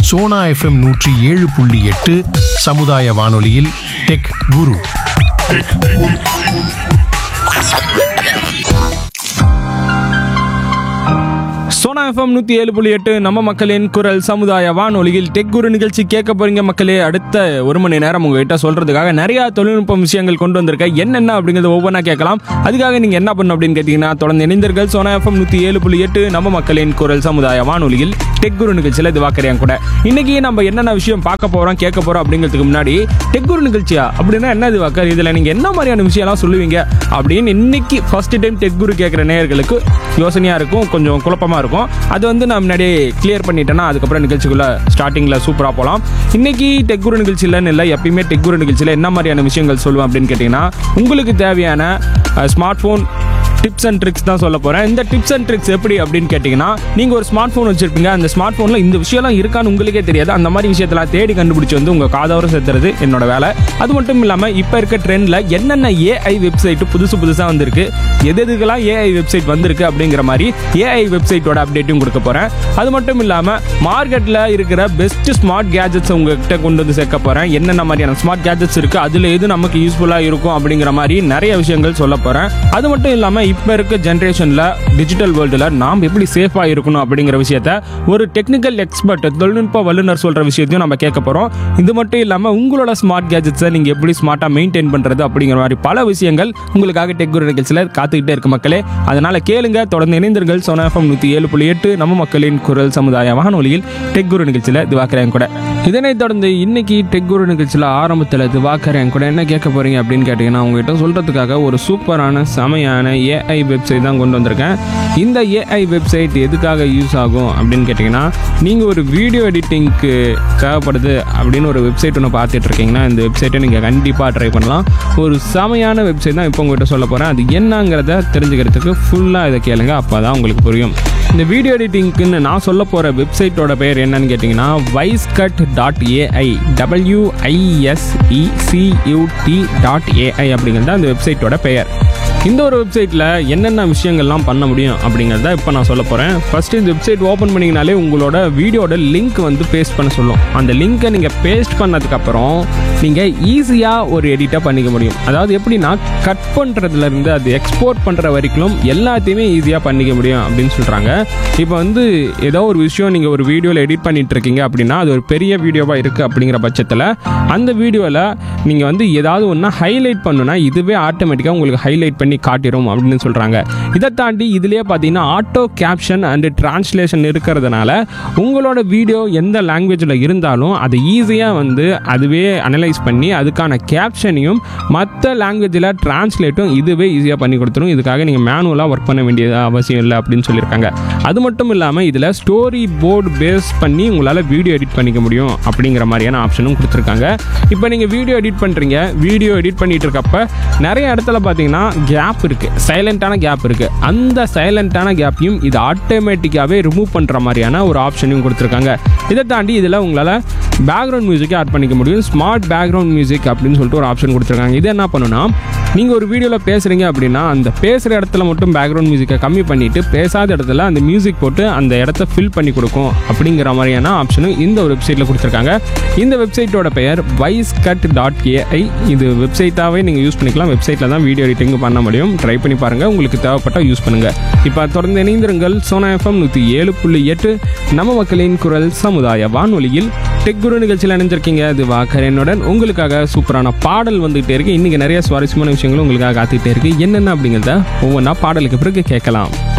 Sona FM நூற்றி ஏழு புள்ளி எட்டு சமுதாய வானொலியில் டெக் குரு சோனா எஃப்எம் நூற்றி ஏழு புள்ளி எட்டு நம்ம மக்களின் குரல் சமுதாய வானொலியில் டெக் குரு நிகழ்ச்சி கேட்க போறீங்க மக்களே அடுத்த ஒரு மணி நேரம் உங்ககிட்ட சொல்றதுக்காக நிறைய தொழில்நுட்ப விஷயங்கள் கொண்டு வந்திருக்கேன் என்னென்ன அப்படிங்கிறது ஒவ்வொன்றா கேட்கலாம் அதுக்காக நீங்க என்ன பண்ணணும் அப்படின்னு கேட்டீங்கன்னா தொடர்ந்து இணைந்தர்கள் சோனா எஃப்எம் நூற்றி ஏழு புள்ளி எட்டு நம்ம மக்களின் குரல் சமுதாய வானொலியில் டெக் குரு நிகழ்ச்சியில் இது வாக்கறியாங்க கூட இன்னைக்கு நம்ம என்னென்ன விஷயம் பார்க்க போறோம் கேட்க போறோம் அப்படிங்கிறதுக்கு முன்னாடி டெக் குரு நிகழ்ச்சியா அப்படின்னா என்ன இது வாக்கர் இதுல நீங்க என்ன மாதிரியான விஷயம்லாம் சொல்லுவீங்க அப்படின்னு இன்னைக்கு ஃபர்ஸ்ட் டைம் டெக் குரு கேட்குற நேயர்களுக்கு யோசனையா இருக்கும் கொஞ்சம் குழப்பமா இருக்கும் அது வந்து நான் முன்னாடியே கிளியர் பண்ணிட்டேன்னா அதுக்கப்புறம் நிகழ்ச்சிக்குள்ள ஸ்டார்டிங்ல சூப்பரா போகலாம் இன்னைக்கு டெக் குரு நிகழ்ச்சியிலன்னு இல்லை எப்பயுமே டெக் குரு நிகழ்ச்சியில் என்ன மாதிரியான விஷயங்கள் சொல்லுவேன் அப்படின்னு கேட்டிங்கன்னா உங்களுக்கு தேவையான smart phone tips and tricks தான் சொல்ல போகிறேன் இந்த டிப்ஸ் அண்ட் ட்ரிக்ஸ் எப்படி அப்படின்னு கேட்டிங்கன்னா நீங்கள் ஒரு ஸ்மார்ட் ஃபோன் வச்சுருப்பீங்க அந்த ஸ்மார்ட் ஃபோனில் இந்த விஷயம்லாம் இருக்கான்னு உங்களுக்கே தெரியாது அந்த மாதிரி விஷயத்தெல்லாம் தேடி கண்டுபிடிச்சி வந்து உங்கள் காதோரம் சேர்த்துறது என்னோட வேலை அது மட்டும் இல்லாமல் இப்போ இருக்க ட்ரெண்டில் என்னென்ன ஏஐ வெப்சைட் புதுசு புதுசாக வந்திருக்கு எது எதுக்கெல்லாம் ஏஐ வெப்சைட் வந்திருக்கு அப்படிங்கிற மாதிரி ஏஐ வெப்சைட்டோட அப்டேட்டும் கொடுக்க போகிறேன் அது மட்டும் இல்லாமல் மார்க்கெட்டில் இருக்கிற பெஸ்ட் ஸ்மார்ட் கேஜெட்ஸ் உங்ககிட்ட கொண்டு வந்து சேர்க்க போகிறேன் என்னென்ன மாதிரியான ஸ்மார்ட் கேஜெட்ஸ் இருக்குது அதில் எது நமக்கு யூஸ்ஃபுல்லாக இருக்கும் அப்படிங்கிற மாதிரி நிறைய விஷயங்கள் சொல்ல போகிறேன் அது மட்டும் இல்லாமல் இப்போ இருக்க ஜென்ரேஷனில் டிஜிட்டல் வேர்ல்டில் நாம் எப்படி சேஃபாக இருக்கணும் அப்படிங்கிற விஷயத்த ஒரு டெக்னிக்கல் எக்ஸ்பர்ட் தொழில்நுட்ப வல்லுநர் சொல்கிற விஷயத்தையும் நம்ம கேட்க போகிறோம் இது மட்டும் இல்லாமல் உங்களோட ஸ்மார்ட் கேஜெட்ஸை நீங்கள் எப்படி ஸ்மார்ட்டாக மெயின்டைன் பண்ணுறது அப்படிங்கிற மாதிரி பல விஷயங்கள் உங்களுக்காக டெக் குரு நிகழ்ச்சியில் காத்துக்கிட்டே இருக்கு மக்களே அதனால் கேளுங்க தொடர்ந்து இணைந்தர்கள் சோனாஃபம் நூற்றி ஏழு புள்ளி எட்டு நம்ம மக்களின் குரல் சமுதாய வானொலியில் டெக் குரு நிகழ்ச்சியில் திவாக்கரேன் கூட இதனைத் தொடர்ந்து இன்னைக்கு டெக் குரு நிகழ்ச்சியில் ஆரம்பத்தில் திவாக்கரேன் கூட என்ன கேட்க போறீங்க அப்படின்னு கேட்டிங்கன்னா உங்ககிட்ட சொல்கிறதுக்காக ஒரு சூப்பரான செமையான ஏஐ வெப்சைட் தான் கொண்டு வந்திருக்கேன் இந்த ஏஐ வெப்சைட் எதுக்காக யூஸ் ஆகும் அப்படின்னு கேட்டிங்கன்னா நீங்கள் ஒரு வீடியோ எடிட்டிங்க்கு தேவைப்படுது அப்படின்னு ஒரு வெப்சைட் ஒன்று பார்த்துட்டு இருக்கீங்கன்னா இந்த வெப்சைட்டை நீங்கள் கண்டிப்பாக ட்ரை பண்ணலாம் ஒரு செமையான வெப்சைட் தான் இப்போ உங்கள்கிட்ட சொல்ல போகிறேன் அது என்னங்கிறத தெரிஞ்சுக்கிறதுக்கு ஃபுல்லாக இதை கேளுங்க அப்போ தான் உங்களுக்கு புரியும் இந்த வீடியோ எடிட்டிங்க்குன்னு நான் சொல்ல போகிற வெப்சைட்டோட பேர் என்னன்னு கேட்டிங்கன்னா wise cut dot AI டபிள்யூஐஎஸ்இசியூடி dot AI அப்படிங்கிறது தான் அந்த வெப்சைட்டோட பெயர் இந்த ஒரு வெப்சைட்டில் என்னென்ன விஷயங்கள்லாம் பண்ண முடியும் அப்படிங்கிறத இப்போ நான் சொல்ல போகிறேன் ஃபஸ்ட்டு இந்த வெப்சைட் ஓப்பன் பண்ணிங்கனாலே உங்களோட வீடியோட லிங்க் வந்து பேஸ்ட் பண்ண சொல்லும் அந்த லிங்க்கை நீங்கள் பேஸ்ட் பண்ணதுக்கப்புறம் நீங்கள் ஈஸியாக ஒரு எடிட்டாக பண்ணிக்க முடியும் அதாவது எப்படின்னா கட் பண்ணுறதுலேருந்து அது எக்ஸ்போர்ட் பண்ணுற வரைக்கும் எல்லாத்தையுமே ஈஸியாக பண்ணிக்க முடியும் அப்படின்னு சொல்கிறாங்க இப்போ வந்து ஏதோ ஒரு விஷயம் நீங்கள் ஒரு வீடியோவில் எடிட் பண்ணிட்டு இருக்கீங்க அப்படின்னா அது ஒரு பெரிய வீடியோவாக இருக்குது அப்படிங்கிற பட்சத்தில் அந்த வீடியோவில் நீங்கள் வந்து ஏதாவது ஒன்றா ஹைலைட் பண்ணுனா இதுவே ஆட்டோமேட்டிக்காக உங்களுக்கு ஹைலைட் பண்ணி காட்டிடும் அப்படின்னு சொல்கிறாங்க இதை தாண்டி இதுலேயே பார்த்தீங்கன்னா ஆட்டோ கேப்ஷன் அண்டு டிரான்ஸ்லேஷன் இருக்கிறதுனால உங்களோட வீடியோ எந்த லாங்குவேஜில் இருந்தாலும் அதை ஈஸியாக வந்து அதுவே அனலைஸ் பண்ணி அதுக்கான கேப்ஷனையும் மற்ற லாங்குவேஜில் டிரான்ஸ்லேட்டும் இதுவே ஈஸியாக பண்ணி கொடுத்துரும் இதுக்காக நீங்கள் மேனுவலாக ஒர்க் பண்ண வேண்டியது அவசியம் இல்லை அப்படின்னு சொல்லியிருக்காங்க அது மட்டும் இல்லாமல் இதில் ஸ்டோரி போர்டு பேஸ் பண்ணி உங்களால் வீடியோ எடிட் பண்ணிக்க முடியும் அப்படிங்கிற மாதிரியான ஆப்ஷனும் கொடுத்துருக்காங்க இப்போ நீங்கள் வீடியோ எடிட் பண்ணுறீங்க வீடியோ எடிட் பண்ணிட்டு இருக்கப்ப நிறைய இடத்துல பார்த்தீங்கன்னா கேப் இருக்குது சைலண்ட்டான கேப் இருக்குது அந்த சைலண்ட்டான கேப்பையும் இது ஆட்டோமேட்டிக்காகவே ரிமூவ் பண்ணுற மாதிரியான ஒரு ஆப்ஷனையும் கொடுத்துருக்காங்க இதை தாண்டி இதில் உங்களால் பேக்ரவுண்ட் மியூசிக்கை ஆட் பண்ணிக்க முடியும் ஸ்மார்ட் பேக்ரவுண்ட் மியூசிக் அப்படின்னு சொல்லிட்டு ஒரு ஆப்ஷன் கொடுத்துருக்காங்க இது என்ன பண்ணுன்னா நீங்கள் ஒரு வீடியோவில் பேசுகிறீங்க அப்படின்னா அந்த பேசுகிற இடத்துல மட்டும் பேக்ரவுண்ட் மியூசிக்கை கம்மி பண்ணிவிட்டு பேசாத இடத்துல அந்த மியூசிக் போட்டு அந்த இடத்த ஃபில் பண்ணி கொடுக்கும் அப்படிங்கிற மாதிரியான ஆப்ஷனும் இந்த ஒரு வெப்சைட்டில் கொடுத்துருக்காங்க இந்த வெப்சைட்டோட பெயர் வைஸ் கட் டாட் ஏஐ இது வெப்சைட்டாகவே நீங்கள் யூஸ் பண்ணிக்கலாம் வெப்சைட்டில் தான் வீடியோ எடிட்டிங் பண்ண முடியும் ட்ரை பண்ணி பாருங்கள் உங்களுக்கு தேவைப்பட்டால் யூஸ் பண்ணுங்கள் இப்போ தொடர்ந்து இணைந்திருங்கள் சோனா எஃப்எம் நூற்றி ஏழு புள்ளி எட்டு நம்ம மக்களின் குரல் சமுதாய வானொலியில் டெக் குரு நிகழ்ச்சியில் இணைஞ்சிருக்கீங்க இது வாக்கரனுடன் உங்களுக்காக சூப்பரான பாடல் வந்துகிட்டே இருக்கு இன்னைக்கு நிறைய சுவாரஸ்யமான விஷயங்களும் உங்களுக்காக காத்துக்கிட்டே இருக்கு என்னென்ன அப்படிங்கிறத ஒவ்வொன்றா பாடலுக்கு பிறகு கேட்கலாம்